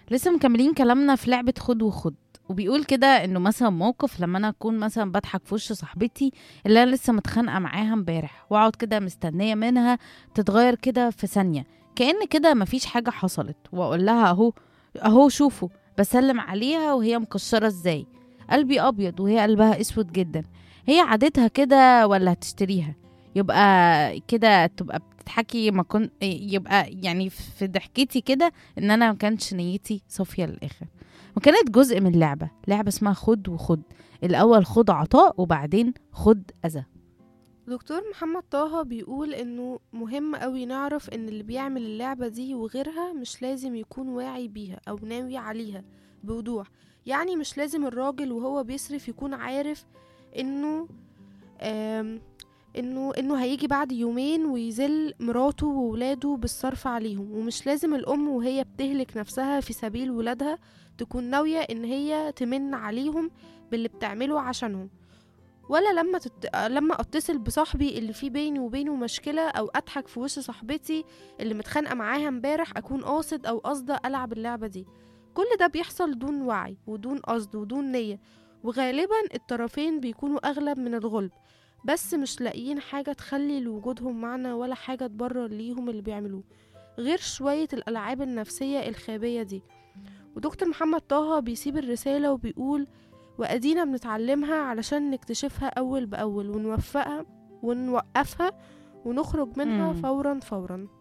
لسه مكملين كلامنا في لعبة خد وخد وبيقول كده انه مثلا موقف لما انا اكون مثلا بضحك في وش صاحبتي اللي انا لسه متخانقه معاها امبارح واقعد كده مستنيه منها تتغير كده في ثانيه كأن كده مفيش حاجه حصلت واقول لها اهو اهو شوفوا بسلم عليها وهي مكشره ازاي قلبي ابيض وهي قلبها اسود جدا هي عادتها كده ولا هتشتريها يبقى كده تبقى بتضحكي ما كنت يبقى يعني في ضحكتي كده ان انا ما كانتش نيتي صافيه للاخر وكانت جزء من لعبه لعبه اسمها خد وخد الاول خد عطاء وبعدين خد اذى دكتور محمد طه بيقول انه مهم قوي نعرف ان اللي بيعمل اللعبة دي وغيرها مش لازم يكون واعي بيها او ناوي عليها بوضوح يعني مش لازم الراجل وهو بيصرف يكون عارف انه آم انه انه هيجي بعد يومين ويذل مراته وولاده بالصرف عليهم ومش لازم الام وهي بتهلك نفسها في سبيل ولادها تكون ناوية ان هي تمن عليهم باللي بتعمله عشانهم ولا لما تت... لما اتصل بصاحبي اللي في بيني وبينه مشكله او اضحك في وش صاحبتي اللي متخانقه معاها امبارح اكون قاصد او قاصده العب اللعبه دي كل ده بيحصل دون وعي ودون قصد ودون نيه وغالبا الطرفين بيكونوا اغلب من الغلب بس مش لاقيين حاجه تخلي لوجودهم معنى ولا حاجه تبرر ليهم اللي بيعملوه غير شويه الالعاب النفسيه الخابيه دي ودكتور محمد طه بيسيب الرساله وبيقول وأدينا بنتعلمها علشان نكتشفها أول بأول ونوفقها ونوقفها ونخرج منها مم. فورا فورا